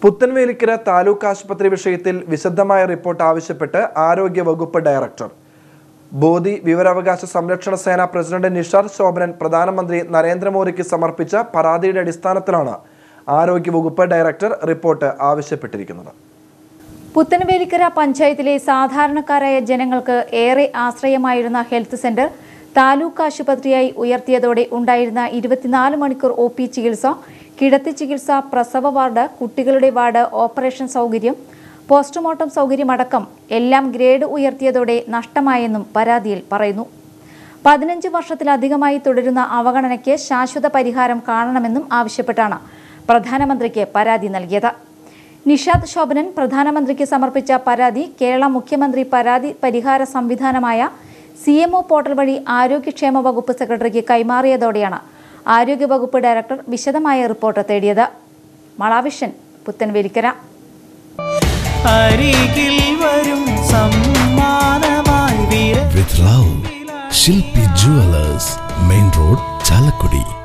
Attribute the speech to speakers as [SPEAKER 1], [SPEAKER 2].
[SPEAKER 1] പുത്തൻവേലിക്കര താലൂക്ക് ആശുപത്രി വിഷയത്തിൽ വിശദമായ റിപ്പോർട്ട് ആവശ്യപ്പെട്ട് ആരോഗ്യ വകുപ്പ് ഡയറക്ടർ ബോധി വിവരാവകാശ സംരക്ഷണ സേന പ്രസിഡന്റ് നിഷാർ ശോഭനൻ പ്രധാനമന്ത്രി നരേന്ദ്രമോദിക്ക് സമർപ്പിച്ച പരാതിയുടെ അടിസ്ഥാനത്തിലാണ് ആരോഗ്യ വകുപ്പ് ഡയറക്ടർ റിപ്പോർട്ട് ആവശ്യപ്പെട്ടിരിക്കുന്നത്
[SPEAKER 2] പുത്തൻവേലിക്കര പഞ്ചായത്തിലെ സാധാരണക്കാരായ ജനങ്ങൾക്ക് ഏറെ ആശ്രയമായിരുന്ന ഹെൽത്ത് സെന്റർ താലൂക്ക് ആശുപത്രിയായി ഉയർത്തിയതോടെ ഉണ്ടായിരുന്ന ഇരുപത്തിനാല് മണിക്കൂർ ഒ പി ചികിത്സ കിടത്തി ചികിത്സ പ്രസവ വാർഡ് കുട്ടികളുടെ വാർഡ് ഓപ്പറേഷൻ സൗകര്യം പോസ്റ്റ്മോർട്ടം സൗകര്യമടക്കം എല്ലാം ഗ്രേഡ് ഉയർത്തിയതോടെ നഷ്ടമായെന്നും പരാതിയിൽ പറയുന്നു പതിനഞ്ച് വർഷത്തിലധികമായി തുടരുന്ന അവഗണനയ്ക്ക് ശാശ്വത പരിഹാരം കാണണമെന്നും ആവശ്യപ്പെട്ടാണ് പ്രധാനമന്ത്രിക്ക് പരാതി നൽകിയത് നിഷാദ് ശോഭനൻ പ്രധാനമന്ത്രിക്ക് സമർപ്പിച്ച പരാതി കേരള മുഖ്യമന്ത്രി പരാതി പരിഹാര സംവിധാനമായ സി എം ഒ പോർട്ടൽ വഴി ആരോഗ്യക്ഷേമ വകുപ്പ് സെക്രട്ടറിക്ക് കൈമാറിയതോടെയാണ് ആരോഗ്യവകുപ്പ് ഡയറക്ടർ വിശദമായ റിപ്പോർട്ട് തേടിയത് മളാവിഷൻ പുത്തൻവേലിക്കര
[SPEAKER 3] അരികിൽ വരും സമ്മാനമായി വീര
[SPEAKER 4] with love. Shilpi Jewelers, Main Road, Chalakudi.